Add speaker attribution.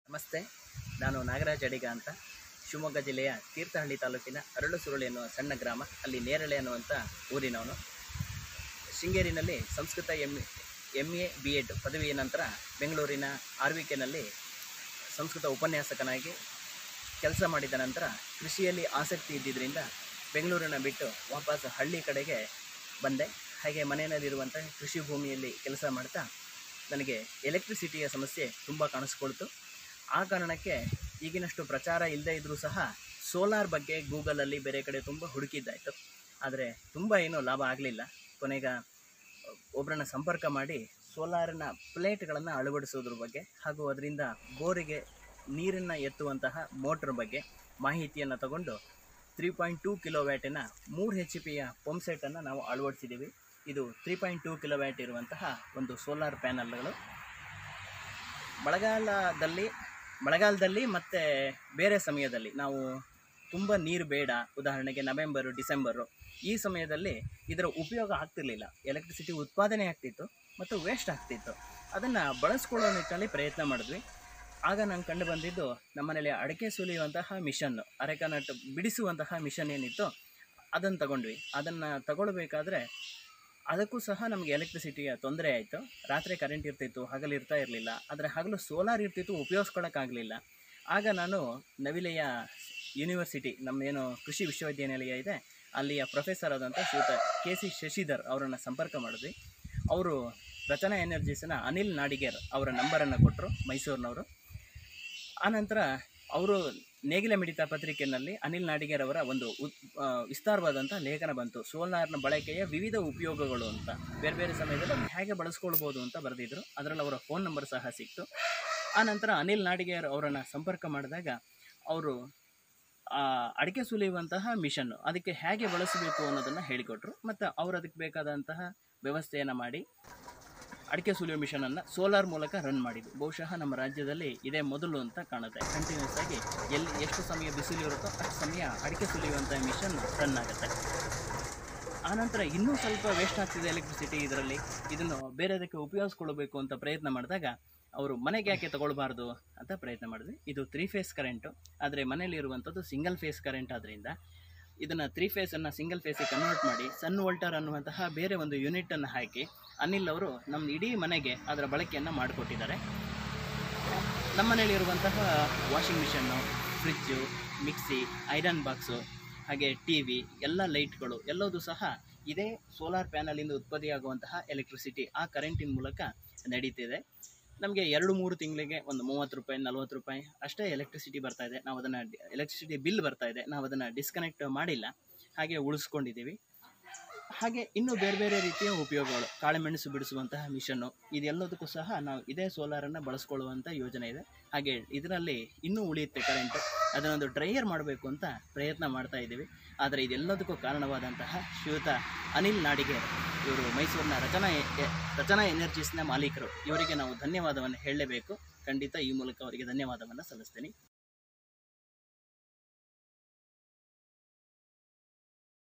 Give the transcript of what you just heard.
Speaker 1: ನಮಸ್ತೆ ನಾನು ನಾಗರಾಜ್ ಅಡಿಗ ಅಂತ ಶಿವಮೊಗ್ಗ ಜಿಲ್ಲೆಯ ತೀರ್ಥಹಳ್ಳಿ ತಾಲೂಕಿನ ಅರಳುಸುರುಳಿ ಎನ್ನುವ ಸಣ್ಣ ಗ್ರಾಮ ಅಲ್ಲಿ ನೇರಳೆ ಅನ್ನುವಂಥ ಊರಿನವನು ಶೃಂಗೇರಿನಲ್ಲಿ Sanskrit M M A B Ed ಪದವಿಯ ನಂತರ ಬೆಂಗಳೂರಿನ ಆರ್ ವಿ ಕೆನಲ್ಲಿ ಸಂಸ್ಕೃತ ಉಪನ್ಯಾಸಕನಾಗಿ ಕೆಲಸ ಮಾಡಿದ ನಂತರ ಕೃಷಿಯಲ್ಲಿ ಆಸಕ್ತಿ ಇದ್ದಿದ್ದರಿಂದ ಬೆಂಗಳೂರನ್ನ ಬಿಟ್ಟು ವಾಪಸ್ ಹಳ್ಳಿ ಕಡೆಗೆ ಬಂದೆ ಹಾಗೆ ಮನೆಯಲ್ಲಿರುವಂಥ ಕೃಷಿ ಭೂಮಿಯಲ್ಲಿ ಕೆಲಸ ಮಾಡ್ತಾ ನನಗೆ ಎಲೆಕ್ಟ್ರಿಸಿಟಿಯ ಸಮಸ್ಯೆ ತುಂಬ ಕಾಣಿಸ್ಕೊಳ್ತು ಆ ಕಾರಣಕ್ಕೆ ಈಗಿನಷ್ಟು ಪ್ರಚಾರ ಇಲ್ಲದೇ ಇದ್ದರೂ ಸಹ ಸೋಲಾರ್ ಬಗ್ಗೆ ಗೂಗಲಲ್ಲಿ ಬೇರೆ ಕಡೆ ತುಂಬ ಹುಡುಕಿದ್ದಾಯಿತು ಆದರೆ ತುಂಬ ಏನೂ ಲಾಭ ಆಗಲಿಲ್ಲ ಕೊನೆಗ ಒಬ್ಬರನ್ನ ಸಂಪರ್ಕ ಮಾಡಿ ಸೋಲಾರಿನ ಪ್ಲೇಟ್ಗಳನ್ನು ಅಳವಡಿಸೋದ್ರ ಬಗ್ಗೆ ಹಾಗೂ ಅದರಿಂದ ಬೋರಿಗೆ ನೀರನ್ನು ಎತ್ತುವಂತಹ ಮೋಟ್ರ್ ಬಗ್ಗೆ ಮಾಹಿತಿಯನ್ನು ತಗೊಂಡು ತ್ರೀ ಪಾಯಿಂಟ್ ಟೂ ಕಿಲೋ ವ್ಯಾಟಿನ ಮೂರು ಹೆಚ್ ಪಿಯ ಪಂಪ್ ಸೆಟ್ಟನ್ನು ನಾವು ಅಳವಡಿಸಿದ್ದೀವಿ ಇದು three point two kilo watt ಇರುವಂತಹ ಒಂದು ಸೋಲಾರ್ ಪ್ಯಾನಲ್ಗಳು ಮಳೆಗಾಲದಲ್ಲಿ ಮಳೆಗಾಲದಲ್ಲಿ ಮತ್ತು ಬೇರೆ ಸಮಯದಲ್ಲಿ ನಾವು ತುಂಬ ನೀರು ಬೇಡ ಉದಾಹರಣೆಗೆ ನವೆಂಬರು ಡಿಸೆಂಬರು ಈ ಸಮಯದಲ್ಲಿ ಇದರ ಉಪಯೋಗ ಆಗ್ತಿರ್ಲಿಲ್ಲ ಎಲೆಕ್ಟ್ರಿಸಿಟಿ ಉತ್ಪಾದನೆ ಆಗ್ತಿತ್ತು ಮತ್ತು ವೇಸ್ಟ್ ಆಗ್ತಿತ್ತು ಅದನ್ನು ಬಳಸ್ಕೊಳ್ಳೋ ನಿಟ್ಟಿನಲ್ಲಿ ಪ್ರಯತ್ನ ಮಾಡಿದ್ವಿ ಆಗ ನಂಗೆ ಕಂಡು ಬಂದಿದ್ದು ನಮ್ಮನೇಲಿ ಅಡಿಕೆ ಸುಲಿಯುವಂತಹ ಮಿಷನ್ನು ಅರೆಕನಟ್ ಬಿಡಿಸುವಂತಹ ಮಿಷನ್ ಏನಿತ್ತು ಅದನ್ನು ತಗೊಂಡ್ವಿ ಅದನ್ನು ತಗೊಳ್ಬೇಕಾದ್ರೆ ಅದಕ್ಕೂ ಸಹ ನಮಗೆ ಎಲೆಕ್ಟ್ರಿಸಿಟಿಯ ತೊಂದರೆ ಆಯಿತು ರಾತ್ರಿ ಕರೆಂಟ್ ಇರ್ತಿತ್ತು ಹಗಲು ಇರ್ತಾ ಇರಲಿಲ್ಲ ಆದರೆ ಹಗಲು ಸೋಲಾರ್ ಇರ್ತಿತ್ತು ಉಪಯೋಗಿಸ್ಕೊಳ್ಳೋಕ್ಕಾಗಲಿಲ್ಲ ಆಗ ನಾನು ನವಿಲೆಯ ಯೂನಿವರ್ಸಿಟಿ ನಮ್ಮೇನು ಕೃಷಿ ವಿಶ್ವವಿದ್ಯಾನಿಲಯ ಇದೆ ಅಲ್ಲಿಯ ಪ್ರೊಫೆಸರ್ ಆದಂಥ ಶ್ರೀಯುತ ಕೆ ಸಿ ಶಶಿಧರ್ ಅವರನ್ನು ಸಂಪರ್ಕ ಮಾಡಿದ್ವಿ ಅವರು ರಚನಾ ಎನರ್ಜೀಸ್ನ ಅನಿಲ್ ನಾಡಿಗೇರ್ ಅವರ ನಂಬರನ್ನು ಕೊಟ್ಟರು ಮೈಸೂರಿನವರು ಆನಂತರ ಅವರು ನೇಗಿಲ ಮಿಡಿತ ಪತ್ರಿಕೆಯಲ್ಲಿ ಅನಿಲ್ ನಾಡಿಗೇರ್ ಅವರ ಒಂದು ಉತ್ ಆ, ವಿಸ್ತಾರವಾದಂಥ ಲೇಖನ ಬಂತು ಸೋಲಾರ್ನ ಬಳಕೆಯ ವಿವಿಧ ಉಪಯೋಗಗಳು ಅಂತ ಬೇರೆ ಬೇರೆ ಸಮಯದಲ್ಲಿ ಅದನ್ನ ಹೇಗೆ ಬಳಸ್ಕೊಳ್ಬೋದು ಅಂತ ಬರೆದಿದ್ರು ಅದರಲ್ಲಿ ಅವರ ಫೋನ್ ನಂಬರ್ ಸಹ ಸಿಕ್ತು ಆನಂತರ ಅನಿಲ್ ನಾಡಿಗೇರ್ ಅವರನ್ನು ಸಂಪರ್ಕ ಮಾಡಿದಾಗ ಅವರು ಆ, ಅಡಿಕೆ ಸುಲಿಯುವಂತಹ ಮಿಷನ್ನು ಅದಕ್ಕೆ ಹೇಗೆ ಬಳಸಬೇಕು ಅನ್ನೋದನ್ನು ಹೇಳಿಕೊಟ್ರು ಮತ್ತು ಅವರು ಅದಕ್ಕೆ ಬೇಕಾದಂತಹ ವ್ಯವಸ್ಥೆಯನ್ನು ಮಾಡಿ ಅಡಿಕೆ ಸುಲಿಯೋ ಮಿಷನನ್ನು ಸೋಲಾರ್ ಮೂಲಕ ರನ್ ಮಾಡಿದ್ದು ಬಹುಶಃ ನಮ್ಮ ರಾಜ್ಯದಲ್ಲಿ ಇದೇ ಮೊದಲು ಅಂತ ಕಾಣುತ್ತೆ ಕಂಟಿನ್ಯೂಸ್ ಆಗಿ ಎಲ್ಲಿ ಎಷ್ಟು ಸಮಯ ಬಿಸಿಲು ಇರುತ್ತೋ ಅಷ್ಟು ಸಮಯ ಅಡಿಕೆ ಸುಲಿಯುವಂಥ ಮಿಷನ್ ರನ್ ಆಗುತ್ತೆ ಆನಂತರ ಇನ್ನೂ ಸ್ವಲ್ಪ ವೇಸ್ಟ್ ಆಗ್ತಿದೆ ಎಲೆಕ್ಟ್ರಿಸಿಟಿ ಇದರಲ್ಲಿ ಇದನ್ನು ಬೇರೆದಕ್ಕೆ ಉಪಯೋಗಿಸ್ಕೊಳ್ಬೇಕು ಅಂತ ಪ್ರಯತ್ನ ಮಾಡಿದಾಗ ಅವರು ಮನೆಗೆ ಯಾಕೆ ತಗೊಳ್ಬಾರ್ದು ಅಂತ ಪ್ರಯತ್ನ ಮಾಡಿದ್ವಿ ಇದು ತ್ರೀ ಫೇಸ್ ಕರೆಂಟು ಆದರೆ ಮನೆಯಲ್ಲಿ ಇರುವಂಥದ್ದು ಸಿಂಗಲ್ ಫೇಸ್ ಕರೆಂಟ್ ಆದ್ದರಿಂದ ಇದನ್ನು ತ್ರೀ ಫೇಸನ್ನು ಸಿಂಗಲ್ ಫೇಸಿಗೆ ಕನ್ವರ್ಟ್ ಮಾಡಿ ಸನ್ ವೋಲ್ಟರ್ ಅನ್ನುವಂತಹ ಬೇರೆ ಒಂದು ಯೂನಿಟನ್ನು ಹಾಕಿ ಅನಿಲ್ ಅವರು ನಮ್ಮ ಇಡೀ ಮನೆಗೆ ಅದರ ಬಳಕೆಯನ್ನು ಮಾಡಿಕೊಟ್ಟಿದ್ದಾರೆ ನಮ್ಮ ಮನೆಯಲ್ಲಿರುವಂತಹ washing machine fridge mixie iron box ಹಾಗೆ ಟಿ ವಿ ಎಲ್ಲ ಲೈಟ್ಗಳು ಎಲ್ಲದೂ ಸಹ ಇದೇ ಸೋಲಾರ್ ಪ್ಯಾನಲಿಂದ ಉತ್ಪತ್ತಿಯಾಗುವಂತಹ ಎಲೆಕ್ಟ್ರಿಸಿಟಿ ಆ ಕರೆಂಟಿನ ಮೂಲಕ ನಡೀತಿದೆ ನಮಗೆ ಎರಡು ಮೂರು ತಿಂಗಳಿಗೆ ಒಂದು ಮೂವತ್ತು ರೂಪಾಯಿ ನಲ್ವತ್ತು ರೂಪಾಯಿ ಅಷ್ಟೇ ಎಲೆಕ್ಟ್ರಿಸಿಟಿ ಬರ್ತಾ ಇದೆ ನಾವು ಅದನ್ನು ಎಲೆಕ್ಟ್ರಿಸಿಟಿ ಬಿಲ್ ಬರ್ತಾ ಇದೆ ನಾವು ಅದನ್ನು ಡಿಸ್ಕನೆಕ್ಟ್ ಮಾಡಿಲ್ಲ ಹಾಗೆ ಉಳಿಸ್ಕೊಂಡಿದ್ದೀವಿ ಹಾಗೆ ಇನ್ನೂ ಬೇರೆ ಬೇರೆ ರೀತಿಯ ಉಪಯೋಗಗಳು ಕಾಳುಮೆಣಸು ಬಿಡಿಸುವಂತಹ ಮಿಷನ್ನು ಇದೆಲ್ಲದಕ್ಕೂ ಸಹ ನಾವು ಇದೇ ಸೋಲಾರನ್ನು ಬಳಸ್ಕೊಳ್ಳುವಂಥ ಯೋಜನೆ ಇದೆ ಹಾಗೆ ಇದರಲ್ಲಿ ಇನ್ನೂ ಉಳಿಯುತ್ತೆ ಕರೆಂಟು ಅದನ್ನೊಂದು ಡ್ರೈಯರ್ ಮಾಡಬೇಕು ಅಂತ ಪ್ರಯತ್ನ ಮಾಡ್ತಾ ಇದ್ದೀವಿ ಆದರೆ ಇದೆಲ್ಲದಕ್ಕೂ ಕಾರಣವಾದಂತಹ ಶ್ರೀಯುತ ಅನಿಲ್ ನಾಡಿಗೇರ್ ಇವರು ಮೈಸೂರಿನ ರಚನಾ ಎ- ಎ- ರಚನಾ ಎನರ್ಜೀಸ್ನ ಮಾಲೀಕರು ಇವರಿಗೆ ನಾವು ಧನ್ಯವಾದವನ್ನು ಹೇಳಲೇಬೇಕು ಖಂಡಿತ ಈ ಮೂಲಕ ಅವರಿಗೆ ಧನ್ಯವಾದವನ್ನು ಸಲ್ಲಿಸ್ತೀನಿ